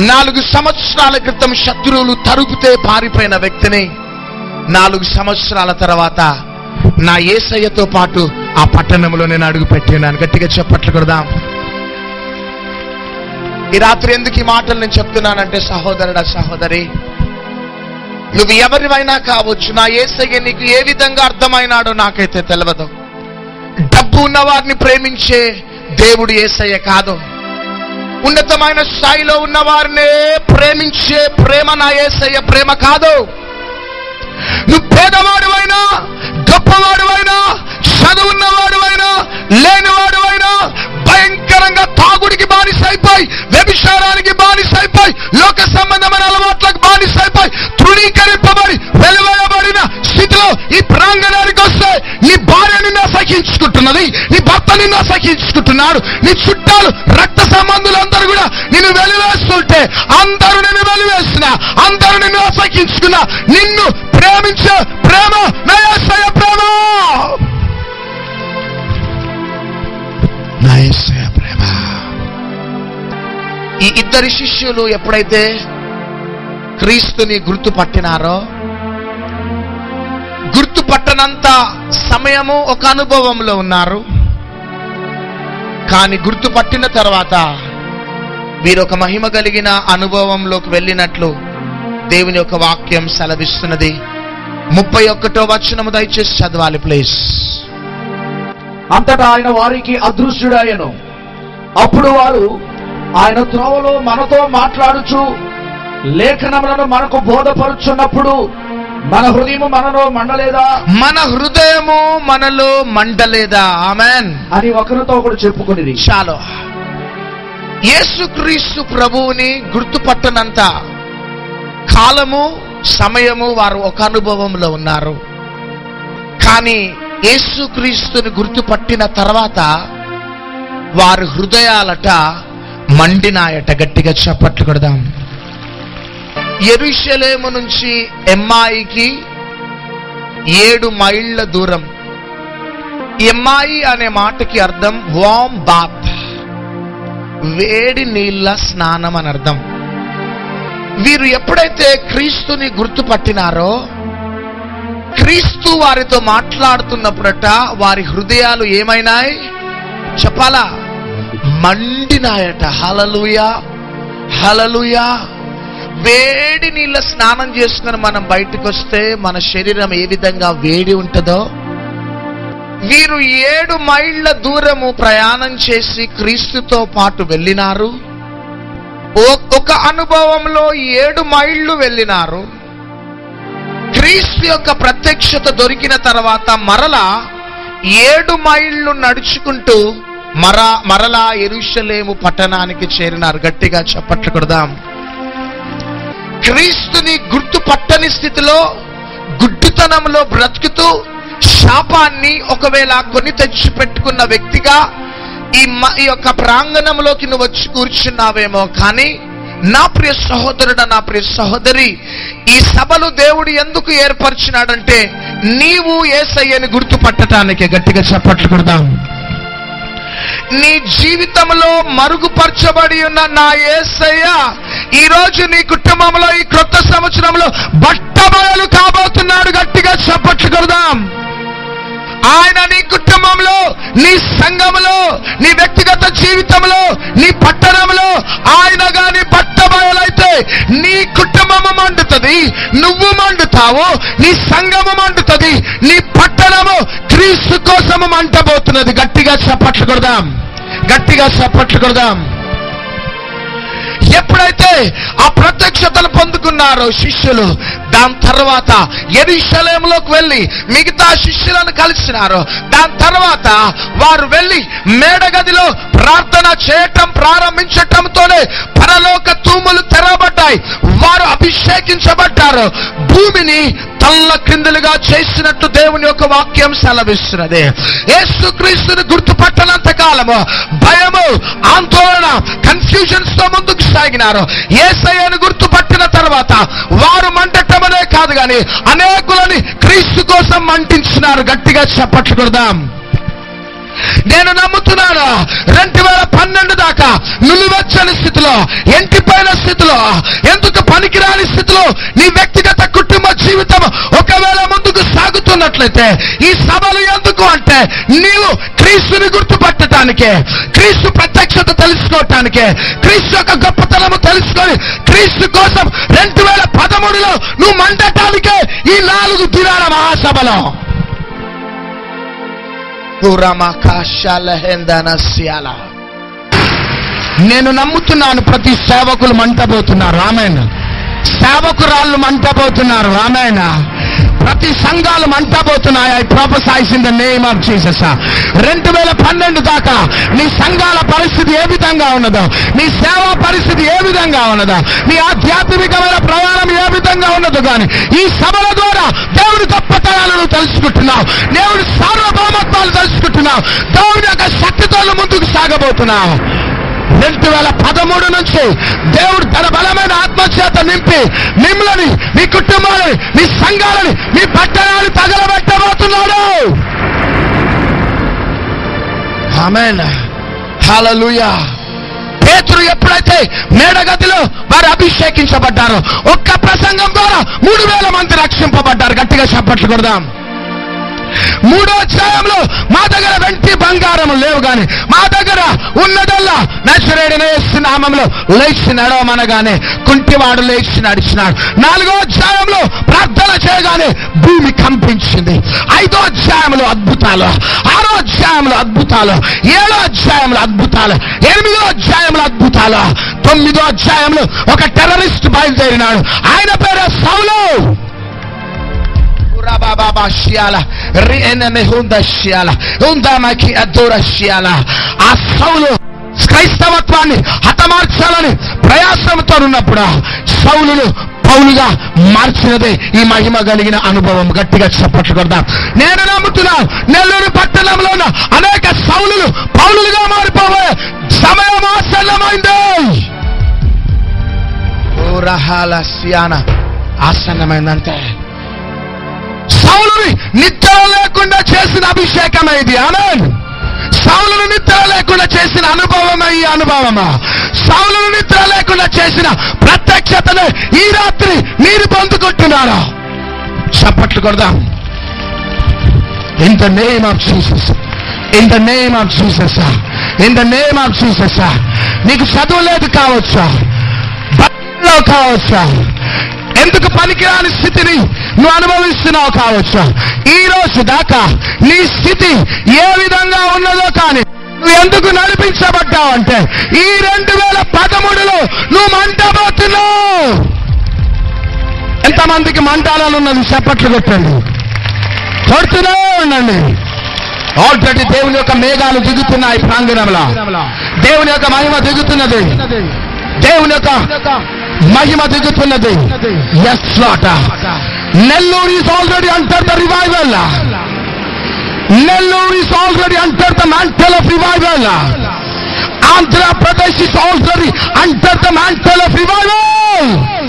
నాలుగు సంవత్సరాల క్రితం శత్రువులు తరుపుతే పారిపోయిన వ్యక్తిని నాలుగు సంవత్సరాల తర్వాత నా ఏసయ్యతో పాటు ఆ పట్టణంలో నేను అడుగు పెట్టినాను గట్టిగా చెప్పట్లు కొడదాం ఈ రాత్రి ఎందుకు ఈ మాటలు నేను చెప్తున్నానంటే సహోదరుడా సహోదరి నువ్వు ఎవరివైనా కావచ్చు నా ఏసయ్య నీకు ఏ విధంగా అర్థమైనాడో నాకైతే తెలియదు డబ్బు ఉన్న వారిని ప్రేమించే దేవుడు ఏసయ్య కాదు ఉన్నతమైన స్థాయిలో ఉన్న వారినే ప్రేమించే ప్రేమ నా ఏసయ్య ప్రేమ కాదు నువ్వు పేదవాడువైనా గొప్పవాడువైనా చదువున్నవాడువైనా లేనివాడువైనా భయంకరంగా తాగుడికి బానిసైపోయి వ్యభిచారానికి బానిసైపోయి లోక సంబంధమైన అలవాట్లకు బానిసైపోయి తృణీకరింపబడి వెలువయబడిన స్థితిలో ఈ ప్రాంగణానికి వస్తే నీ భార్య నిన్ను అసహించుకుంటున్నది నీ భర్త నిన్ను అసహించుకుంటున్నాడు నీ చుట్టాలు రక్త సంబంధులందరూ కూడా నిన్ను వెలివేస్తుంటే అందరూ నిన్ను వెలివేస్తున్నా అందరూ నిన్ను అసహించుకున్నా నిన్ను ప్రేమించే ప్రేమ నా యేసయ్య ప్రేమ నా యేసయ్య ప్రేమ ఈ ఇద్దరి శిష్యులు ఎప్పుడైతే క్రీస్తుని గుర్తుపట్టినారో గుర్తుపట్టనంత సమయము ఒక అనుభవంలో ఉన్నారు కానీ గుర్తుపట్టిన తర్వాత వీరు ఒక మహిమ కలిగిన అనుభవంలోకి వెళ్ళినట్లు దేవుని యొక్క వాక్యం సెలవిస్తున్నది ముప్పై ఒక్కటో వచనము దయచేసి చదవాలి ప్లీజ్ అంతటా ఆయన వారికి అదృశ్యుడాయను అప్పుడు వారు ఆయన త్రోవలో మనతో మాట్లాడుచు లేఖనములను మనకు బోధపరుచున్నప్పుడు మన హృదయము మనలో మండలేదా మన హృదయము మనలో మండలేదా ఆమెన్ అని ఒకరితో ఒకడు చెప్పుకునేది చాలు యేసుక్రీస్తు ప్రభువుని గుర్తుపట్టనంత కాలము సమయము వారు ఒక అనుభవంలో ఉన్నారు కానీ యేసుక్రీస్తుని గుర్తుపట్టిన తర్వాత వారి హృదయాలట మండినాయట గట్టిగా చప్పట్లు కొడదాం ఎరుషలేము నుంచి ఎమ్మాయికి ఏడు మైళ్ళ దూరం ఎమ్మాయి అనే మాటకి అర్థం వామ్ బాత్ వేడి నీళ్ళ స్నానం అని అర్థం వీరు ఎప్పుడైతే క్రీస్తుని గుర్తుపట్టినారో క్రీస్తు వారితో మాట్లాడుతున్నప్పుడట వారి హృదయాలు ఏమైనాయి చెప్పాలా మండినాయట హలలుయా హలలుయా వేడి నీళ్ళ స్నానం చేసుకుని మనం బయటకు వస్తే మన శరీరం ఏ విధంగా వేడి ఉంటుందో వీరు ఏడు మైళ్ళ దూరము ప్రయాణం చేసి క్రీస్తుతో పాటు వెళ్ళినారు ఓ- ఒక అనుభవంలో ఏడు మైళ్ళు వెళ్ళినారు క్రీస్తు యొక్క ప్రత్యక్షత దొరికిన తర్వాత మరలా ఏడు మైళ్ళు నడుచుకుంటూ మర మరలా ఎరుషలేము పట్టణానికి చేరినారు గట్టిగా చప్పట్లు కొడదాం క్రీస్తుని గుర్తుపట్టని స్థితిలో గుడ్డితనంలో బ్రతుకుతూ శాపాన్ని ఒకవేళ కొని తెచ్చిపెట్టుకున్న వ్యక్తిగా ఈ మ- ఈ యొక్క ప్రాంగణంలోకి నువ్వు వచ్చి కూర్చున్నావేమో కానీ నా ప్రియ సహోదరుడు నా ప్రియ సహోదరి ఈ సభలు దేవుడు ఎందుకు ఏర్పరిచినాడంటే నీవు ఏసయ్యని గుర్తుపట్టడానికి గట్టిగా చప్పట్లు కొడదాం నీ జీవితంలో మరుగుపరచబడి ఉన్న నా ఏసయ్య ఈ రోజు నీ కుటుంబంలో ఈ క్రొత్త సంవత్సరంలో బట్టబయలు కాబోతున్నాడు గట్టిగా చప్పట్లు కొడదాం ఆయన నీ కుటుంబంలో నీ సంఘంలో నీ వ్యక్తిగత జీవితంలో నీ పట్టణంలో ఆయన గాని పట్టబయలైతే నీ కుటుంబము మండుతుంది నువ్వు మండుతావు నీ సంఘము మండుతుంది నీ పట్టణము క్రీస్తు కోసము మంటబోతున్నది గట్టిగా చప్పట్లు కొడదాం గట్టిగా చప్పట్లు కొడదాం ఎప్పుడైతే ఆ ప్రత్యక్షతను పొందుకున్నారో శిష్యులు దాని తర్వాత ఎరుషలేములోకి వెళ్ళి మిగతా శిష్యులను కలిసినారు దాని తర్వాత వారు వెళ్ళి మేడగదిలో ప్రార్థన చేయటం ప్రారంభించటంతోనే పరలోక తూములు తెరవబడ్డాయి వారు అభిషేకించబడ్డారు భూమిని తల్ల క్రిందులుగా చేసినట్టు దేవుని యొక్క వాక్యం సెలవిస్తున్నది యేసుక్రీస్తుని గుర్తుపట్టనంత కాలము భయము ఆందోళన కన్ఫ్యూజన్స్ తో ముందుకు సాగినారు ఏసయ్యను గుర్తుపట్టిన తర్వాత వారు మండటమనే కాదు గాని అనేకులని క్రీస్తు కోసం మంటించినారు గట్టిగా చప్పట్లు కొడదాం నేను నమ్ముతున్నాను రెండు వేల పన్నెండు దాకా నులివచ్చని స్థితిలో ఎంటిపోయిన స్థితిలో ఎందుకు పనికిరాని స్థితిలో నీ వ్యక్తిగత కుటుంబ జీవితం ఒకవేళ ముందుకు సాగుతున్నట్లయితే ఈ సభలు ఎందుకు అంటే నీవు క్రీస్తుని గుర్తుపట్టడానికే క్రీస్తు ప్రత్యక్షత తెలుసుకోవటానికే క్రీస్తు యొక్క గొప్పతనము తెలుసుకొని క్రీస్తు కోసం రెండు వేల పదమూడులో నువ్వు మండటానికే ఈ నాలుగు దినాల మహాసభలో పురమకాశాలహెందనస్యాల. నేను నమ్ముతున్నాను ప్రతి సేవకులు మంటబోతున్నారు రామాయణ సేవకురాళ్ళు మంటబోతున్నారు రామాయణ ప్రతి సంఘాలు మంటబోతున్నాయి I prophesy in the name of Jesus రెండు వేల పన్నెండు దాకా నీ సంఘాల పరిస్థితి ఏ విధంగా ఉన్నదో నీ సేవా పరిస్థితి ఏ విధంగా ఉన్నదో నీ ఆధ్యాత్మికమైన ప్రయాణం ఏ విధంగా ఉన్నదో కానీ ఈ సభల ద్వారా దేవుడి గొప్పతనాలను తెలుసుకుంటున్నావు దేవుడి సార్వభౌమత్వాలు తెలుసుకుంటున్నావు దేవుడి యొక్క శక్తితో ముందుకు సాగబోతున్నావు రెండు వేల పదమూడు నుంచి దేవుడు తన బలమైన ఆత్మచేత నింపి మిమ్మల్ని మీ కుటుంబాలని మీ సంఘాలని మీ పట్టణాన్ని తగలబెట్టబోతున్నాడు ఆమెన్ హల్లెలూయా పేతురు ఎప్పుడైతే మేడగదిలో వారు అభిషేకించబడ్డారో ఒక్క ప్రసంగం ద్వారా మూడు వేల మంది రక్షింపబడ్డారు గట్టిగా చప్పట్లు కొడదాం మూడో అధ్యాయంలో మా దగ్గర వెంటి బంగారం లేవు గాని మా దగ్గర ఉన్నదల్లా నచ్చరేడిన నామంలో లేచి నడవమనగానే కుంటివాడు లేచి నడిచినాడు నాలుగో అధ్యాయంలో ప్రార్థన చేయగానే భూమి కంపించింది ఐదో అధ్యాయంలో అద్భుతాలు ఆరో అధ్యాయంలో అద్భుతాలు ఏడో అధ్యాయంలో అద్భుతాలు ఎనిమిదో అధ్యాయంలో అద్భుతాలు తొమ్మిదో అధ్యాయంలో ఒక టెర్రరిస్ట్ బయలుదేరినాడు ఆయన పేరు సౌలు Urababa shiala, riene mehunda shiala, undamaki adora shiala. ఆ సౌలు క్రైస్తవత్వాన్ని హతమార్చాలని ప్రయాసంతో ఉన్నప్పుడు సౌలును పౌలుగా మార్చినదే ఈ మహిమ కలిగిన అనుభవం గట్టిగా చప్పట్లు కొడదాం నేను నమ్ముతున్నా నెల్లూరు పట్టణంలో ఉన్న అనేక సౌలులు పౌలులుగా మారిపోవే సమయం ఆసన్నమైంది ఓరహాల సియాన ఆసన్నమైందంటే సౌలుని నిద్ర లేకుండా చేసిన అభిషేకమే ఇది ఆమెన్ సౌలును నిద్ర లేకుండా చేసిన అనుభవమే ఈ అనుభవమా సౌలును నిద్ర లేకుండా చేసిన ప్రత్యక్షతనే ఈ రాత్రి మీరు పొందుకుంటున్నారా చప్పట్లు కొడదాం in the name of Jesus in the name of Jesus in the name of Jesus నీకు చదువు లేదు కావచ్చా బడిలో కావచ్చా ఎందుకు పనికిరాని స్థితిని నువ్వు అనుభవిస్తున్నావు కావచ్చు ఈ రోజు దాకా నీ స్థితి ఏ విధంగా ఉన్నదో కానీ నువ్వు ఎందుకు నడిపించబడ్డావు అంటే ఈ రెండు వేల పదమూడులో నువ్వు మంటబోతున్నావు ఎంతమందికి మంటాలని ఉన్నది చప్పట్లు కొట్టండి కొడుతూనే ఉండండి ఆల్రెడీ దేవుని యొక్క మేఘాలు దిగుతున్నాయి ప్రాంగణంలో దేవుని యొక్క మహిమ దిగుతున్నది దేవుని యొక్క మహిమ దిగుతున్నది ఎస్ లాట నెల్లూరు ఈస్ ఆల్రెడీ అంటర్ the revival Nellore is already అంటర్ the mantle of revival Andhra Pradesh is already అంటర్ the mantle of revival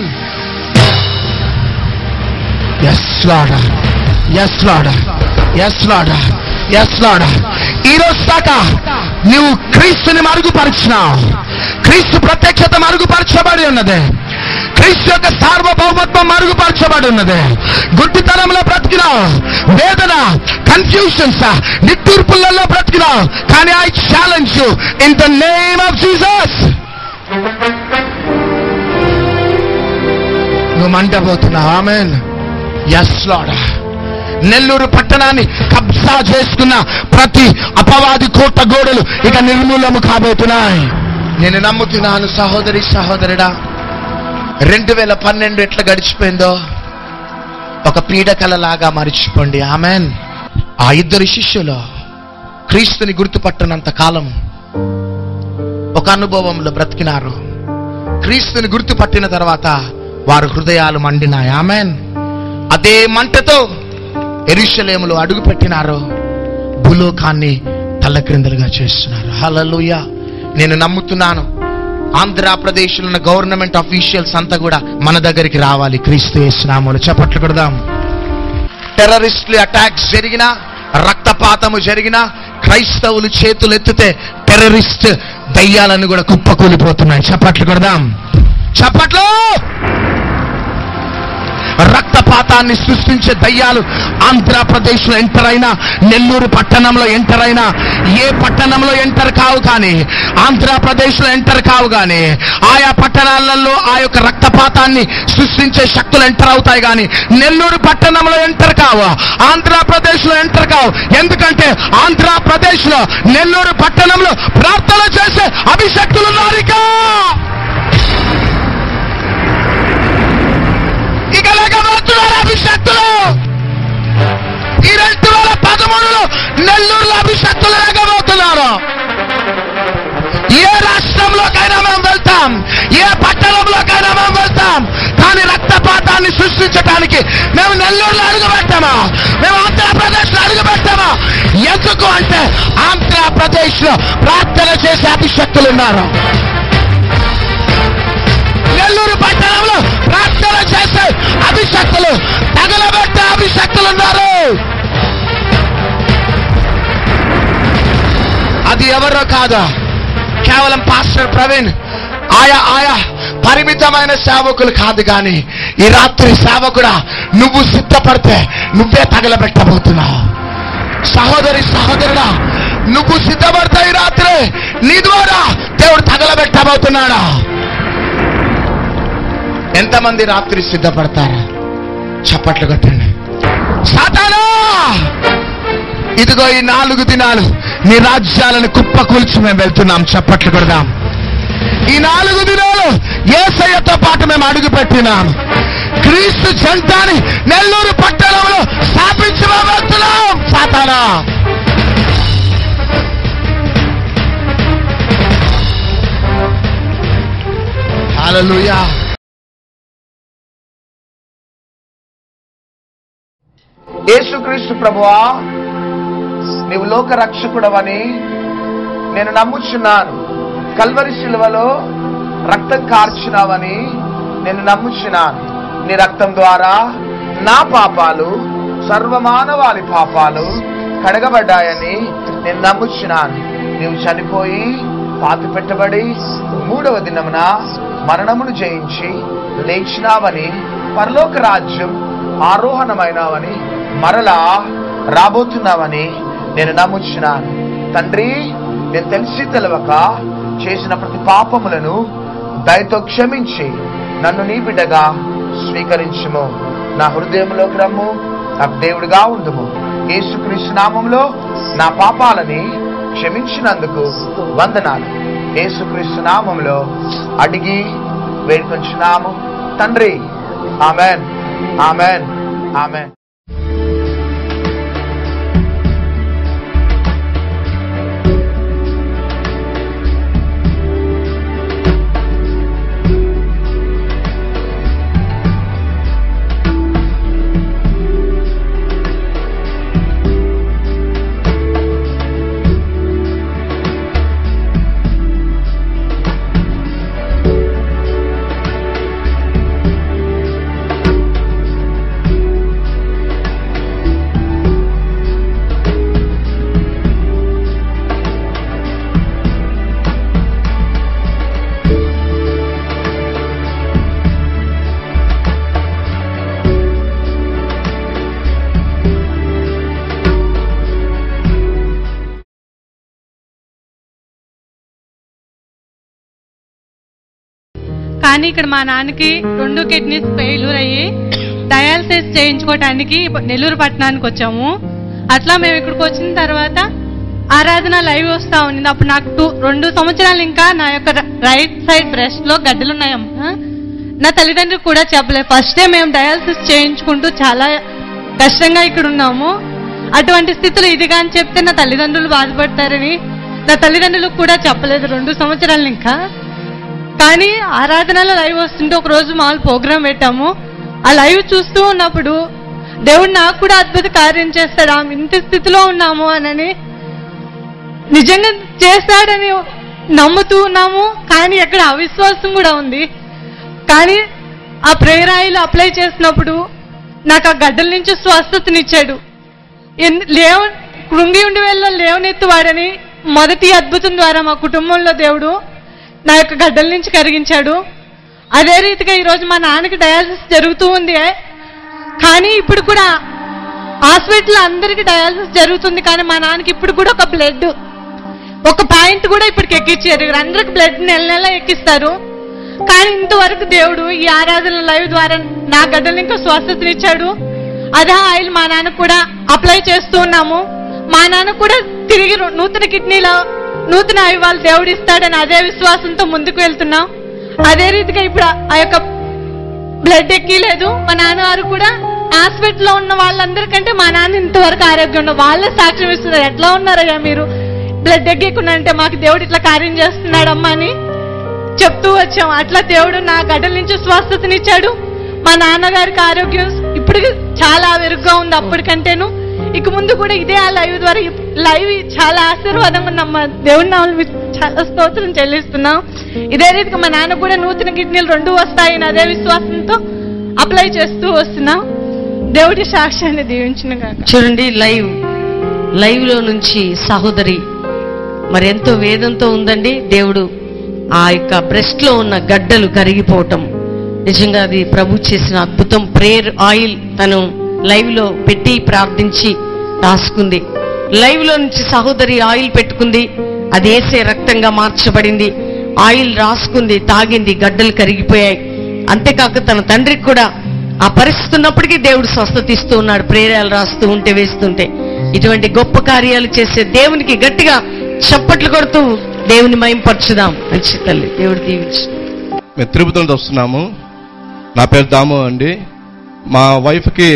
yes లాడ yes లాడ yes లాడ yes లాడ ఈ రోజు దాకా నువ్వు క్రీస్తుని మరుగుపరిచినావు క్రీస్తు ప్రత్యక్షత మరుగుపరచబడి ఉన్నది క్రీస్తు యొక్క సార్వభౌమత్వం మరుగుపరచబడి ఉన్నది గుడ్డితనంలో బ్రతికినావు వేదన కన్ఫ్యూషన్స్ నిట్టూర్పులలో బ్రతికినావు కానీ I challenge you in the name of Jesus నువ్వు మంటపోతున్నావు ఆమెన్ ఎస్ లాడ్ నెల్లూరు పట్టణాన్ని కబ్జా చేసుకున్న ప్రతి అపవాది కోట గోడలు ఇక నిర్మూలము కాబోతున్నాయి నేను నమ్ముతున్నాను సహోదరి సహోదరుడా రెండు వేల పన్నెండు ఎట్లా గడిచిపోయిందో ఒక పీడకలలాగా మరిచిపోండి ఆమెన్ ఆ ఇద్దరు శిష్యులు క్రీస్తుని గుర్తుపట్టనంత కాలం ఒక అనుభవంలో బ్రతికినారు క్రీస్తుని గుర్తుపట్టిన తర్వాత వారు హృదయాలు మండినాయి ఆమెన్ అదే మంటతో ఎరుషలేములో అడుగు పెట్టినారు భూలోకాన్ని తల్లక్రిందలుగా చేస్తున్నారు హలలుయ నేను నమ్ముతున్నాను ఆంధ్రప్రదేశ్లో ఉన్న గవర్నమెంట్ అఫీషియల్స్ అంతా కూడా మన దగ్గరికి రావాలి క్రీస్తు యేసునామములో చప్పట్లు కొడదాం టెర్రరిస్టులు అటాక్స్ జరిగినా రక్తపాతము జరిగినా క్రైస్తవులు చేతులు ఎత్తితే టెర్రరిస్ట్ దయ్యాలను కూడా కుప్పకూలిపోతున్నాయి చప్పట్లు కొడదాం చప్పట్లు రక్తపాతాన్ని సృష్టించే దయ్యాలు ఆంధ్రప్రదేశ్ లో ఎంటర్ అయినా నెల్లూరు పట్టణంలో ఎంటర్ అయినా ఏ పట్టణంలో ఎంటర్ కావు కానీ ఆంధ్రప్రదేశ్ లో ఎంటర్ కావు కానీ ఆయా పట్టణాలలో ఆ యొక్క రక్తపాతాన్ని సృష్టించే శక్తులు ఎంటర్ అవుతాయి కానీ నెల్లూరు పట్టణంలో ఎంటర్ కావు ఆంధ్రప్రదేశ్ లో ఎంటర్ కావు ఎందుకంటే ఆంధ్రప్రదేశ్ లో నెల్లూరు పట్టణంలో ప్రార్థన చేసే అభిషక్తులు ఉన్నారు ఇక ఇక లేకపోతున్నారు అభిషక్తులు ఈ రెండు వేల పదమూడులో నెల్లూరులో అభిషక్తులు లేకపోతున్నారు ఏ రాష్ట్రంలోకైనా మేము వెళ్తాం ఏ పట్టణంలోకైనా మేము వెళ్తాం కానీ రక్తపాతాన్ని సృష్టించడానికి మేము నెల్లూరులో అడుగు పెట్టామా మేము ఆంధ్రప్రదేశ్ లో అడుగు పెట్టామా ఎందుకు అంటే ఆంధ్రప్రదేశ్ లో ప్రార్థన చేసే అభిషక్తులు ఉన్నారు నెల్లూరు పట్టణంలో ప్రార్థన చేసే అభిషక్తులు తగలబెట్టే అభిషక్తులు ఉన్నారు అది ఎవరో కాదా కేవలం పాస్టర్ ప్రవీణ్ ఆయా ఆయా పరిమితమైన సేవకులు కాదు కానీ ఈ రాత్రి సేవకుడా నువ్వు సిద్ధపడితే నువ్వే తగలబెట్టబోతున్నావు సహోదరి సహోదరుడా నువ్వు సిద్ధపడితే ఈ రాత్రి నీ ద్వారా దేవుడు తగలబెట్టబోతున్నాడా ఎంతమంది రాత్రి సిద్ధపడతారా చప్పట్లు కొట్టండి సాతానా ఇదిగో ఈ నాలుగు దినాలు నీ రాజ్యాలను కుప్పకూల్చి మేము వెళ్తున్నాం చప్పట్లు కొడదాం ఈ నాలుగు దినాలు ఏసయ్యతో పాటు మేము అడుగు పెట్టినాం క్రీస్తు జంతాన్ని నెల్లూరు పట్టణంలో స్థాపించి మేము వెళ్తున్నాం సాతానా హల్లెలూయా యేసుక్రీస్తు ప్రభువా నీవు లోక రక్షకుడవని నేను నమ్ముచున్నాను కల్వరి శిలువలో రక్తం కార్చినావని నేను నమ్ముచున్నాను నీ రక్తం ద్వారా నా పాపాలు సర్వమానవాళి పాపాలు కడగబడ్డాయని నేను నమ్ముచున్నాను నీవు చనిపోయి పాతి పెట్టబడి మూడవ దినమున మరణమును జయించి లేచినావని పరలోక రాజ్యం ఆరోహణమైనావని మరలా రాబోతున్నావని నేను నమ్ముచున్నాను తండ్రి నేను తెలిసి తెలవక చేసిన ప్రతి పాపములను దయతో క్షమించి నన్ను నీ బిడ్డగా స్వీకరించుము నా హృదయంలోకి రమ్ము నాకు దేవుడిగా ఉండుము యేసుక్రీస్తు నామంలో నా పాపాలని క్షమించినందుకు వందనాలు యేసుక్రీస్తు నామంలో అడిగి వేడుకొంచున్నాము తండ్రి ఆమెన్ ఆమెన్ ఆమెన్ కానీ ఇక్కడ మా నాన్నకి రెండు కిడ్నీస్ ఫెయిల్యూర్ అయ్యి డయాలసిస్ చేయించుకోవటానికి నెల్లూరు పట్టణానికి వచ్చాము అట్లా మేము ఇక్కడికి వచ్చిన తర్వాత ఆరాధన లైవ్ వస్తా ఉంది అప్పుడు నాకు టూ రెండు సంవత్సరాలు ఇంకా నా యొక్క రైట్ సైడ్ బ్రెస్ట్ లో గడ్డలు ఉన్నాయమ్మా నా తల్లిదండ్రులు కూడా చెప్పలేదు ఫస్ట్ డే మేము డయాలసిస్ చేయించుకుంటూ చాలా కష్టంగా ఇక్కడ ఉన్నాము అటువంటి స్థితిలో ఇదిగా అని చెప్తే నా తల్లిదండ్రులు బాధపడతారని నా తల్లిదండ్రులకు కూడా చెప్పలేదు రెండు సంవత్సరాలు ఇంకా కానీ ఆరాధనలో లైవ్ వస్తుంటే ఒక రోజు మామూలు ప్రోగ్రామ్ పెట్టాము ఆ లైవ్ చూస్తూ ఉన్నప్పుడు దేవుడు నాకు కూడా అద్భుత కార్యం చేస్తాడు ఆమె ఇంత స్థితిలో ఉన్నాము అనని నిజంగా చేస్తాడని నమ్ముతూ ఉన్నాము కానీ ఎక్కడ అవిశ్వాసం కూడా ఉంది కానీ ఆ ప్రేయర్ ఆయిల్ అప్లై చేసినప్పుడు నాకు ఆ గడ్డల నుంచి స్వస్థతనిచ్చాడు ఎన్- లేవ కృంగి ఉండి వెళ్ళ లేవనెత్తువాడని మొదటి అద్భుతం ద్వారా మా కుటుంబంలో దేవుడు నా యొక్క గడ్డల నుంచి కరిగించాడు అదే రీతిగా ఈరోజు మా నాన్నకి డయాలసిస్ జరుగుతూ ఉంది కానీ ఇప్పుడు కూడా హాస్పిటల్ అందరికి డయాలసిస్ జరుగుతుంది కానీ మా నాన్నకి ఇప్పుడు కూడా ఒక బ్లడ్ ఒక పాయింట్ కూడా ఇప్పటికి ఎక్కించారు అందరికి బ్లడ్ నెల నెల ఎక్కిస్తారు కానీ ఇంతవరకు దేవుడు ఈ ఆరాధన లైవ్ ద్వారా నా గడ్డలు ఇంకా స్వస్థతనిచ్చాడు అదే ఆయిల్ మా నాన్న కూడా అప్లై చేస్తూ ఉన్నాము మా నాన్న కూడా తిరిగి రు- నూతన కిడ్నీలో నూతన అవివాళ్ళు దేవుడు ఇస్తాడని అదే విశ్వాసంతో ముందుకు వెళ్తున్నాం అదే రీతిగా ఇప్పుడు ఆ- ఆ యొక్క బ్లడ్ ఎక్కిలేదు మా నాన్నగారు కూడా హాస్పిటల్లో ఉన్న వాళ్ళందరికంటే మా నాన్న ఇంతవరకు ఆరోగ్యం ఉండవు వాళ్ళే సాక్ష్యం ఇస్తున్నారు ఎట్లా ఉన్నారయ్యా మీరు బ్లడ్ ఎక్కకుండా అంటే మాకు దేవుడు ఇట్లా కార్యం చేస్తున్నాడమ్మా అని చెప్తూ వచ్చాం అట్లా దేవుడు నా గడ్డల నుంచి స్వస్థతనిచ్చాడు మా నాన్నగారికి ఆరోగ్యం ఇప్పుడు చాలా మెరుగ్గా ఉంది అప్పటికంటేను ఇక ముందు కూడా ఇదే ఆ లైవ్ ద్వారా ఈ లైవ్ చాలా ఆశీర్వాదంగా ఉందమ్మా దేవుడి నామములు మీకు చాలా స్తోత్రం చెల్లిస్తున్నాం ఇదే రీతిగా మా నాన్న కూడా నూతన కిడ్నీలు రెండు వస్తాయని అదే విశ్వాసంతో అప్లై చేస్తూ వస్తున్నాం దేవుడి సాక్ష్యాన్ని దీవించిన కాక చూడండి లైవ్ లైవ్ లో నుంచి సహోదరి మరి ఎంతో వేదంతో ఉందండి దేవుడు ఆ యొక్క బ్రెస్ట్ లో ఉన్న గడ్డలు కరిగిపోవటం నిజంగా అది ప్రభు చేసిన అద్భుతం ప్రేయర్ ఆయిల్ తను లైవ్ లో పెట్టి ప్రార్థించి రాసుకుంది లైవ్ లో నుంచి సహోదరి ఆయిల్ పెట్టుకుంది అది వేసే రక్తంగా మార్చబడింది ఆయిల్ రాసుకుంది తాగింది గడ్డలు కరిగిపోయాయి అంతేకాక తన తండ్రికి కూడా ఆ పరిస్థితి ఉన్నప్పటికీ దేవుడు స్వస్థత ఇస్తూ ఉన్నాడు ప్రేరాలు రాస్తూ ఉంటే వేస్తుంటే ఇటువంటి గొప్ప కార్యాలు చేసే దేవునికి గట్టిగా చప్పట్లు కొడుతూ దేవుని మయంపరచుదాం మంచి తల్లి దేవుడు దీవించు మేము తిరుపతి నుంచి వస్తున్నాము నా పేరు దాము అండి మా వైఫ్కి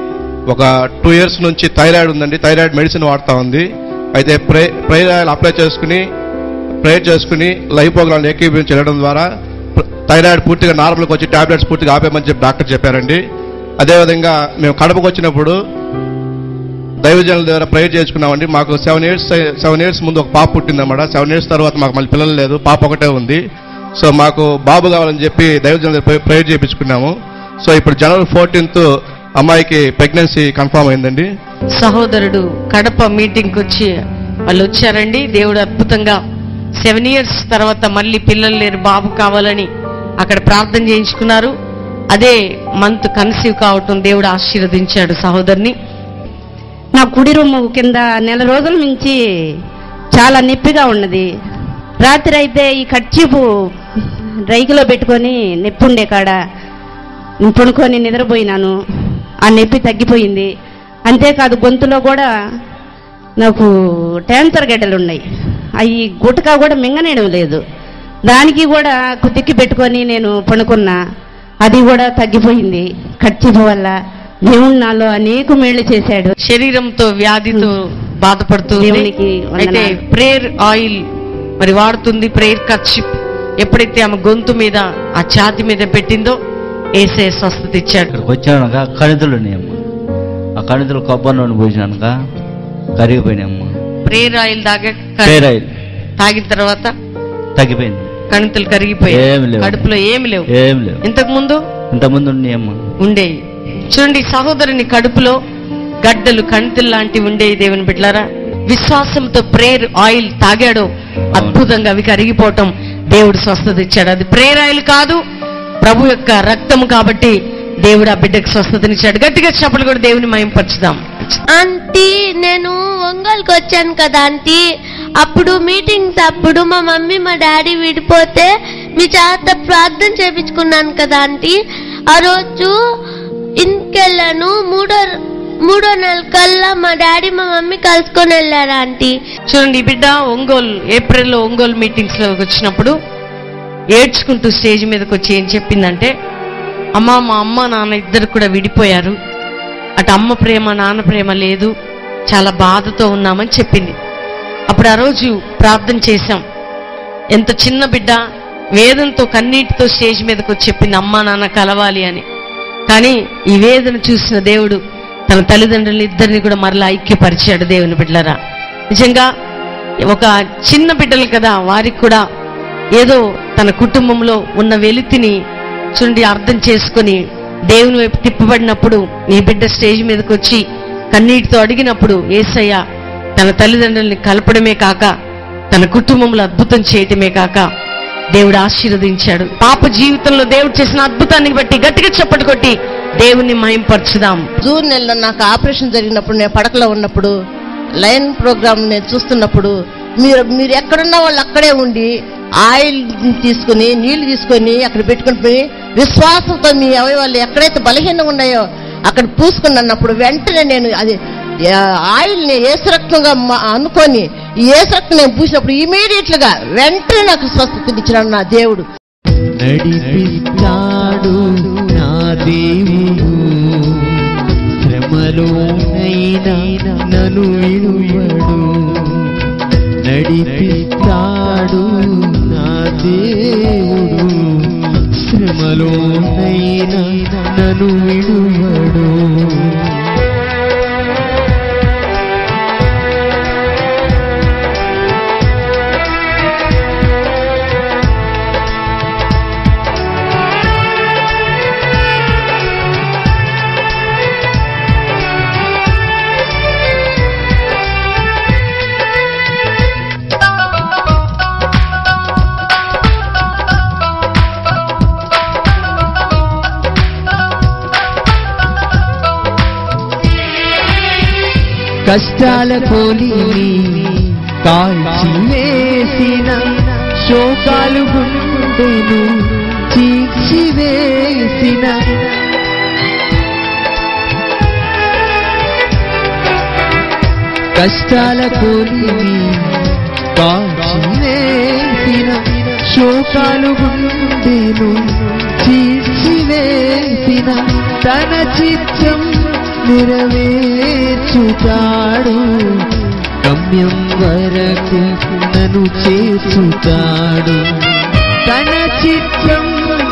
ఒక టూ ఇయర్స్ నుంచి థైరాయిడ్ ఉందండి థైరాయిడ్ మెడిసిన్ వాడుతూ ఉంది అయితే ప్రే ప్రేయర్ ఆయిల్ అప్లై చేసుకుని ప్రేయర్ చేసుకుని లైఫ్ ప్రోగ్రాం ఏకీభవించి వెళ్ళడం ద్వారా ప్ర- థైరాయిడ్ పూర్తిగా నార్మల్కి వచ్చి టాబ్లెట్స్ పూర్తిగా ఆపేయమని చెప్పి డాక్టర్ చెప్పారండి అదేవిధంగా మేము కడపకు వచ్చినప్పుడు దైవజనుల ద్వారా ప్రేయర్ చేసుకున్నామండి మాకు సెవెన్ ఇయర్స్ సెవెన్ ఇయర్స్ ముందు ఒక పాప పుట్టిందన్నమాట సెవెన్ ఇయర్స్ తర్వాత మాకు మళ్ళీ పిల్లలు లేదు పాప ఒకటే ఉంది సో మాకు బాబు కావాలని చెప్పి దైవజనుల దగ్గర ప్రే- ప్రేయర్ చేయించుకున్నాము సో ఇప్పుడు జనవరి ఫోర్టీన్త్ అమ్మాయికి ప్రెగ్నెన్సీ కన్ఫర్మ్ అయిందండి సహోదరుడు కడప మీటింగ్కి వచ్చి వాళ్ళు వచ్చారండి దేవుడు అద్భుతంగా సెవెన్ ఇయర్స్ తర్వాత మళ్ళీ పిల్లలు లేరు బాబు కావాలని అక్కడ ప్రార్థన చేయించుకున్నారు అదే మంత్ కన్సీవ్ కావటం దేవుడు ఆశీర్వదించాడు సహోదరిని నా కుడి రొమ్ము కింద నెల రోజుల నుంచి చాలా నొప్పిగా ఉన్నది రాత్రి అయితే ఈ కర్చీపు రైకులో పెట్టుకొని నొప్పి ఉండే కాడ పడుకొని నిద్రపోయినాను ఆ నొప్పి తగ్గిపోయింది అంతేకాదు గొంతులో కూడా నాకు ట్యాన్సర్ గడ్డలు ఉన్నాయి అవి గుటకా కూడా మింగనేయడం లేదు దానికి కూడా కుతిక్కి పెట్టుకొని నేను పడుకున్నా అది కూడా తగ్గిపోయింది కర్చీపు వల్ల దేవుడు నాలో అనేక మేళ్లు చేశాడు శరీరంతో వ్యాధితో బాధపడుతూ ఉంది. దేవునికి వందనాలు. అయితే ప్రేయర్ ఆయిల్ మరి వాడుతుంది ప్రేయర్ ఖర్చు ఎప్పుడైతే ఆమె గొంతు మీద ఆ ఛాతి మీద పెట్టిందో ఏసే స్వస్థత ఇచ్చాడు ఇక్కడికి వచ్చానక కణితులు ఉన్నాయమ్మ ఆ కణితులు కొబ్బరి నూనె పోసినాక కరిగిపోయినాయమ్మ ప్రేయర్ ఆయిల్ దాగా హెయిర్ ఆయిల్ తాగిన తర్వాత తగ్గిపోయింది కణితులు ఏమి కరిగిపోయాయి లేవు. కడుపులో ఏమి లేవు ఏం లేవు ఇంతకు ముందు ఇంతకుముందు ఉన్నాయమ్మ ఉండేవి చూడండి సహోదరుని కడుపులో గడ్డలు కణితులు లాంటివి ఉండేవి దేవుని బిడ్డలారా విశ్వాసంతో ప్రేయర్ ఆయిల్ తాగాడో అద్భుతంగా అవి కరిగిపోవటం దేవుడు స్వస్థత ఇచ్చాడు అది ప్రేయర్ ఆయిల్ కాదు ప్రభు యొక్క రక్తము కాబట్టి దేవుడు ఆ బిడ్డకు స్వస్థతనిచ్చాడు గట్టిగా చెప్పలు కూడా దేవుని మయంపరచుదాం ఆంటీ నేను ఒంగోలుకి వచ్చాను కదా ఆంటీ అప్పుడు మీటింగ్స్ అప్పుడు మా మమ్మీ మా డాడీ విడిపోతే మీ చేత ప్రార్థన చేపించుకున్నాను కదా ఆంటీ ఆ రోజు ఇంటికెళ్ళాను మూడో మూడో నెల కల్లా మా డాడీ మా మమ్మీ కలుసుకొని వెళ్ళారు ఆంటీ చూడండి ఈ బిడ్డ ఒంగోలు ఏప్రిల్లో ఒంగోలు మీటింగ్స్ లో వచ్చినప్పుడు ఏడ్చుకుంటూ స్టేజ్ మీదకి వచ్చి ఏం చెప్పిందంటే అమ్మ మా అమ్మ నాన్న ఇద్దరు కూడా విడిపోయారు అటు అమ్మ ప్రేమ నాన్న ప్రేమ లేదు చాలా బాధతో ఉన్నామని చెప్పింది అప్పుడు ఆ రోజు ప్రార్థన చేశాం ఎంత చిన్న బిడ్డ వేదంతో కన్నీటితో స్టేజ్ మీదకి వచ్చి చెప్పింది అమ్మ నాన్న కలవాలి అని కానీ ఈ వేదన చూసిన దేవుడు తన తల్లిదండ్రులు ఇద్దరిని కూడా మరలా ఐక్యపరిచాడు దేవుని బిడ్డలరా నిజంగా ఒక చిన్న బిడ్డలు కదా వారికి కూడా ఏదో తన కుటుంబంలో ఉన్న వెలితిని చూడండి అర్థం చేసుకొని దేవుని వైపు తిప్పబడినప్పుడు నీ బిడ్డ స్టేజ్ మీదకి వచ్చి కన్నీటితో అడిగినప్పుడు ఏసయ్య తన తల్లిదండ్రుల్ని కలపడమే కాక తన కుటుంబంలో అద్భుతం చేయటమే కాక దేవుడు ఆశీర్వదించాడు పాప జీవితంలో దేవుడు చేసిన అద్భుతాన్ని బట్టి గట్టిగా చప్పటి కొట్టి దేవుణ్ణి మహింపరచుదాం జూన్ నెలలో నాకు ఆపరేషన్ జరిగినప్పుడు నేను పడకలో ఉన్నప్పుడు లైన్ ప్రోగ్రామ్ నేను చూస్తున్నప్పుడు మీరు మీరు ఎక్కడున్న వాళ్ళు అక్కడే ఉండి ఆయిల్ తీసుకుని నీళ్లు తీసుకొని అక్కడ పెట్టుకుని పోయి విశ్వాసంతో మీ అవయవాళ్ళు ఎక్కడైతే బలహీనంగా ఉన్నాయో అక్కడ పూసుకుని అన్నప్పుడు వెంటనే నేను అది ఆ, ఆయిల్ని ఏసురక్తంగా మ- అనుకొని ఈ ఏసురక్తం నేను పూసినప్పుడు ఇమీడియట్ గా వెంటనే నాకు స్వస్థతనిచ్చినాడు నా దేవుడు నడిపిస్తాడు నా దేవుడు శ్రమలోనైనా నన్ను విడువడు నడిపిస్తాడు నా దేవుడు శ్రమలోనైనా నన్ను విడువడు కష్టాల కోలిని కాల్చి వేసిన శోకాలు గుండెను చీల్చి వేసిన కష్టాల కోలిని కాల్చి వేసిన శోకాలు గుండెను చీల్చి వేసిన తన చిత్తం నెరవేర్చుతాడు గమ్యం వరకు నన్ను చేర్చుతాడు తన చిత్తం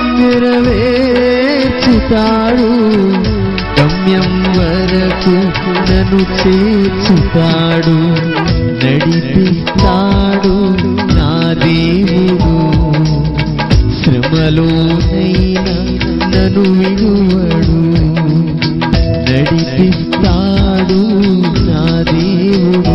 నెరవేర్చుతాడు గమ్యం వరకు నన్ను చేర్చుతాడు నడిపిస్తాడు నా దేవుడు శ్రమలోనైనా నన్ను విడువడు నడిపిస్తాడు నా దేవుడు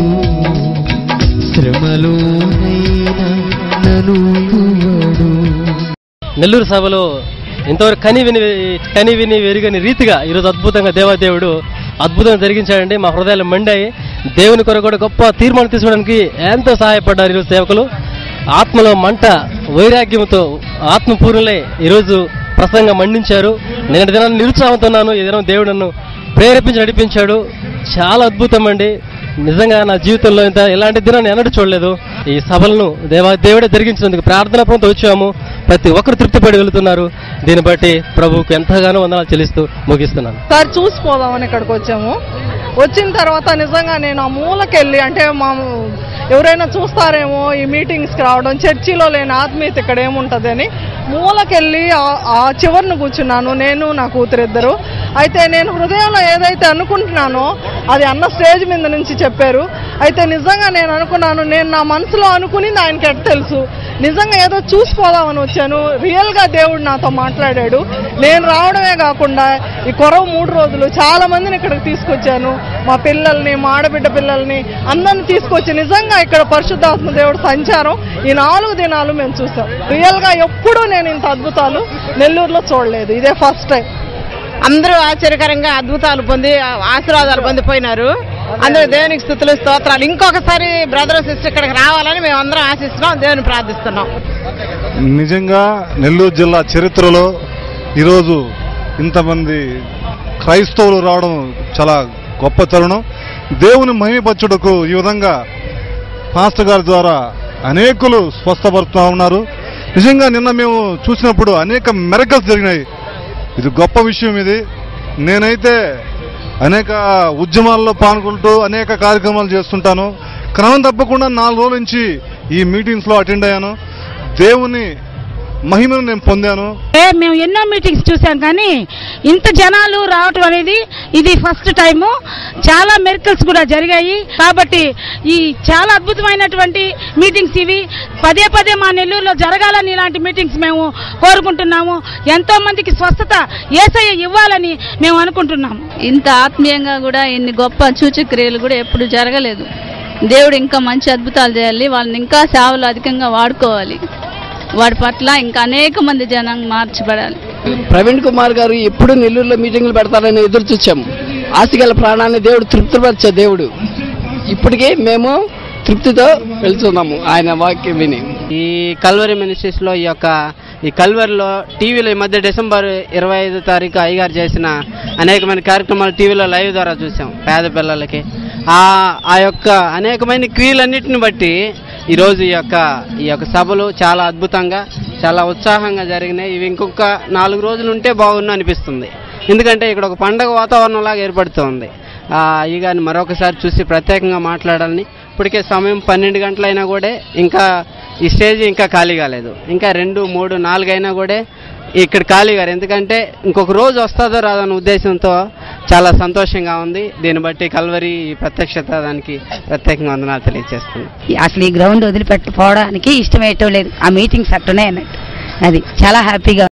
శ్రమలోనైనా నన్ను విడువడు నెల్లూరు సభలో ఇంతవరకు కని విని కని విని వెరుగని రీతిగా ఈరోజు అద్భుతంగా దేవాదేవుడు అద్భుతం జరిగించాడండి మా హృదయాలు మండాయి దేవుని కొరకు కూడా గొప్ప తీర్మానం తీసుకోవడానికి ఎంతో సహాయపడ్డారు ఈరోజు సేవకులు ఆత్మలో మంట వైరాగ్యంతో ఆత్మపూర్ణులై ఈరోజు ప్రసంగం మండించారు నేను దినాన్ని నిరుత్సాహంతో ఉన్నాను ఈ దినం దేవుడు నన్ను ప్రేరేపించి నడిపించాడు చాలా అద్భుతం అండి నిజంగా నా జీవితంలో ఇంత ఇలాంటి దినాన్ని ఎన్నడూ చూడలేదు ఈ సభలను దేవా దేవుడే జరిగించినందుకు ప్రార్థనా ప్రాంతం వచ్చాము ప్రతి ఒక్కరు తృప్తిపడి వెళుతున్నారు దీన్ని బట్టి ప్రభువుకు ఎంతగానో వందనాలు చెల్లిస్తూ ముగిస్తున్నాను సార్ చూసిపోదామని ఇక్కడికి వచ్చాము వచ్చిన తర్వాత నిజంగా నేను ఆ మూలకెళ్ళి అంటే మా ఎవరైనా చూస్తారేమో ఈ మీటింగ్స్కి రావడం చర్చిలో లేని ఆత్మీయత ఇక్కడ ఏముంటుంది అని మూలకెళ్ళి ఆ- ఆ చివరిని కూర్చున్నాను నేను నా కూతురిద్దరు అయితే నేను హృదయంలో ఏదైతే అనుకుంటున్నానో అది అన్న స్టేజ్ మీద నుంచి చెప్పారు అయితే నిజంగా నేను అనుకున్నాను నేను నా మనసులో అనుకునింది ఆయనకి ఎట్ తెలుసు నిజంగా ఏదో చూసిపోదామని వచ్చాను రియల్గా దేవుడు నాతో మాట్లాడాడు నేను రావడమే కాకుండా ఈ కొరవ మూడు రోజులు చాలా మందిని ఇక్కడికి తీసుకొచ్చాను మా పిల్లల్ని మా ఆడబిడ్డ పిల్లల్ని అందరిని తీసుకొచ్చి నిజంగా ఇక్కడ పరిశుద్ధాత్మ దేవుడు సంచారం ఈ నాలుగు దినాలు మేము చూసాం రియల్గా ఎప్పుడూ నేను ఇంత అద్భుతాలు నెల్లూరులో చూడలేదు ఇదే ఫస్ట్ టైం అందరూ ఆశ్చర్యకరంగా అద్భుతాలు పొంది ఆశీర్వాదాలు పొందిపోయినారు అందరూ దేవునికి స్థుతులు స్తోత్రాలు ఇంకొకసారి బ్రదర్ సిస్టర్ ఇక్కడికి రావాలని మేము అందరం ఆశిస్తున్నాం దేవుని ప్రార్థిస్తున్నాం నిజంగా నెల్లూరు జిల్లా చరిత్రలో ఈరోజు ఇంతమంది క్రైస్తవులు రావడం చాలా గొప్ప తరుణం దేవుని మహిమపరచుటకు ఈ విధంగా పాస్టర్ గారి ద్వారా అనేకులు స్వస్థపడుతూ ఉన్నారు నిజంగా నిన్న మేము చూసినప్పుడు అనేక మెరకల్స్ జరిగినాయి ఇది గొప్ప విషయం ఇది నేనైతే అనేక ఉద్యమాల్లో పాల్గొంటూ అనేక కార్యక్రమాలు చేస్తుంటాను క్రమం తప్పకుండా నాలుగు రోజుల నుంచి ఈ మీటింగ్స్లో అటెండ్ అయ్యాను దేవుని మహిమను నేను పొందాను ఏ, మేము ఎన్నో మీటింగ్స్ చూసాం కానీ ఇంత జనాలు రావటం అనేది ఇది ఫస్ట్ టైము చాలా మెరికల్స్ కూడా జరిగాయి కాబట్టి ఈ చాలా అద్భుతమైనటువంటి మీటింగ్స్ ఇవి పదే పదే మా నెల్లూరులో జరగాలని ఇలాంటి మీటింగ్స్ మేము కోరుకుంటున్నాము ఎంతో మందికి స్వస్థత ఏసయ్య ఇవ్వాలని మేము అనుకుంటున్నాము ఇంత ఆత్మీయంగా కూడా ఇన్ని గొప్ప సూచక్రియలు కూడా ఎప్పుడు జరగలేదు దేవుడు ఇంకా మంచి అద్భుతాలు చేయాలి వాళ్ళని ఇంకా సేవలు అధికంగా వాడుకోవాలి వాడి పట్ల ఇంకా అనేక మంది జనం మార్చబడాలి ప్రవీణ్ కుమార్ గారు ఎప్పుడు నెల్లూరులో మీటింగ్లు పెడతారని ఎదురు చూచాము ఆశగల ప్రాణాన్ని దేవుడు తృప్తిపరిచే దేవుడు ఇప్పటికే మేము తృప్తితో వెళ్తున్నాము ఆయన వాక్యం విని ఈ కల్వరి మినిస్ట్రీస్లో ఈ యొక్క ఈ కల్వరిలో టీవీలో ఈ మధ్య డిసెంబర్ ఇరవై ఐదో తారీఖు అయ్యగారు చేసిన అనేకమైన కార్యక్రమాలు టీవీలో లైవ్ ద్వారా చూసాం పేద పిల్లలకి ఆ ఆ యొక్క అనేకమైన క్రియలన్నిటిని బట్టి ఈరోజు ఈ యొక్క ఈ యొక్క సభలు చాలా అద్భుతంగా చాలా ఉత్సాహంగా జరిగినాయి ఇవి ఇంకొక నాలుగు రోజులు ఉంటే బాగుండు అనిపిస్తుంది ఎందుకంటే ఇక్కడ ఒక పండగ వాతావరణం లాగా ఏర్పడుతోంది ఆ, ఈ గారిని మరొకసారి చూసి ప్రత్యేకంగా మాట్లాడాలని ఇప్పటికే సమయం పన్నెండు గంటలైనా కూడా ఇంకా ఈ స్టేజ్ ఇంకా ఖాళీ కాలేదు ఇంకా రెండు మూడు నాలుగు అయినా కూడా ఇక్కడ ఖాళీ గారు ఎందుకంటే ఇంకొక రోజు వస్తుందో రాదన్న ఉద్దేశంతో చాలా సంతోషంగా ఉంది దీన్ని బట్టి కల్వరి ఈ ప్రత్యక్షత దానికి ప్రత్యేకంగా వందనాలు తెలియజేస్తుంది అసలు ఈ గ్రౌండ్ వదిలిపెట్టుకోవడానికి ఇష్టమేయటం లేదు ఆ మీటింగ్స్ అట్టునే అన్నట్టు అది చాలా హ్యాపీగా